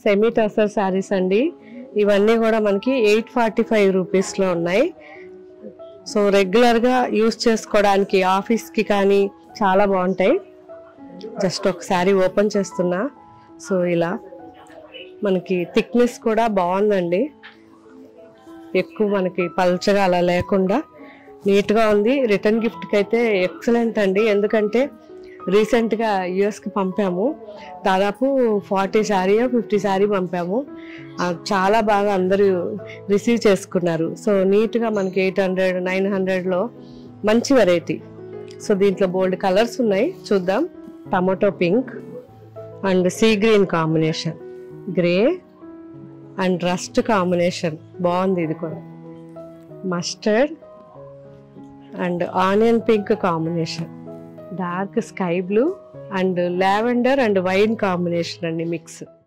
semi tussar saris అండి ఇవన్నీ కూడా మనకి ఎయిట్ ఫార్టీ ఫైవ్ రూపీస్లో ఉన్నాయి సో రెగ్యులర్గా యూస్ చేసుకోవడానికి ఆఫీస్కి కానీ చాలా బాగుంటాయి జస్ట్ ఒక శారీ ఓపెన్ చేస్తున్నా సో ఇలా మనకి థిక్నెస్ కూడా బాగుందండి ఎక్కువ మనకి పల్చగా అలా లేకుండా నీట్గా ఉంది రిటర్న్ గిఫ్ట్కి అయితే ఎక్సలెంట్ అండి ఎందుకంటే రీసెంట్గా యుఎస్కి పంపాము దాదాపు ఫార్టీ శారీ ఫిఫ్టీ శారీ పంపాము ఆ, చాలా బాగా అందరూ రిసీవ్ చేసుకున్నారు సో నీట్గా మనకి ఎయిట్ హండ్రెడ్ నైన్ హండ్రెడ్లో మంచి వెరైటీ సో దీంట్లో బోల్డ్ కలర్స్ ఉన్నాయి చూద్దాం tomato pink and sea green combination grey and rust combination బాగుంది ఇది కూడా mustard and onion pink combination dark sky blue and lavender and wine combination అండి మిక్స్